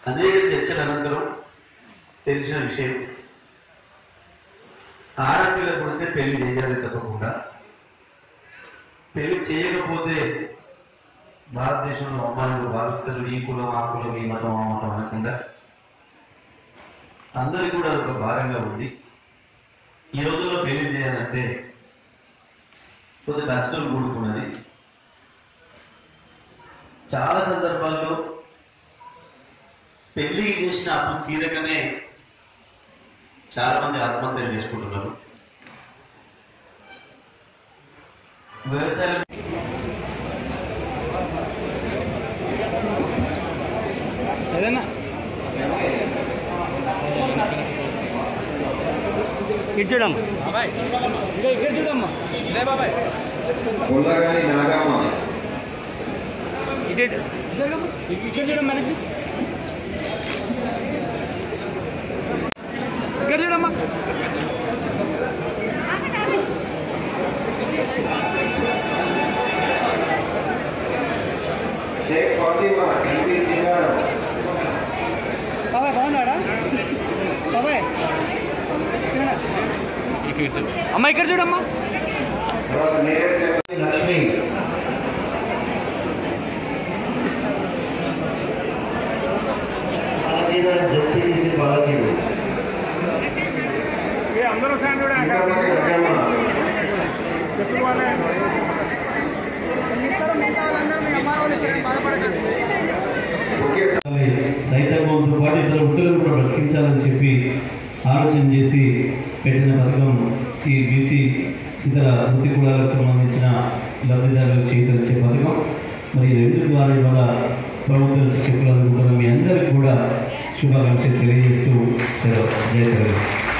అనేక చర్చల అనంతరం తెలిసిన విషయం ఆడపిల్ల పుడితే పెళ్లి చేయాలి తప్పకుండా పెళ్లి చేయకపోతే భారతదేశంలో అమ్మాయిలు భావిస్తారు ఈ కులం ఆ కులం ఈ మతం ఆ మతం అనకుండా అందరికి కూడా ఒక భారంగా ఉంది ఈ రోజుల్లో పెళ్లి చేయాలంటే కొంత కష్టం కూడుకున్నది చాలా సందర్భాల్లో పెళ్లికి చేసిన అప్పు తీరకనే చాలా మంది ఆత్మహత్యలు చేసుకుంటున్నారు వ్యవసాయం ఏదన్నా ఇటు చూడమ్మా ఇక ఇక్కడ చూడమ్మా ఇదే బాబాయ్ పుల్లగాని నాగమ్మ ఇటు ఇటు. ఇక్కడ చూడమ్మా నుంచి ఇక్కడ చూడమ్మా షేక్ ఫాతిమా ఎంపీ సింగారం బాబాయ్ బాగున్నాడా బాబాయ్ అమ్మ ఇక్కడ చూడమ్మా తర్వాత నేరేడు చెంపల్లి లక్ష్మి బాలకీరాజు జెడ్పీటీసీ బాలకీరు అందరూ ఫ్యాన్ కూడా చింతమణి రజమ్మ ఒకే రైతాంగంతో పాటు ఇతర వృత్తులను కూడా బ్రతికించాలని చెప్పి ఆలోచన చేసి పెట్టిన పథకం ఈ బీసీ ఇతర వృత్తి కులాలకు సంబంధించిన లబ్ధిదారులకు చేకరించే పథకం మరి ఈ రెండు ద్వారా ఇవాళ ప్రభుత్వం చెప్పులు అందుకుంటున్న మీ అందరికీ కూడా శుభాకాంక్షలు తెలియజేస్తూ సెలవు జయ తెలుగు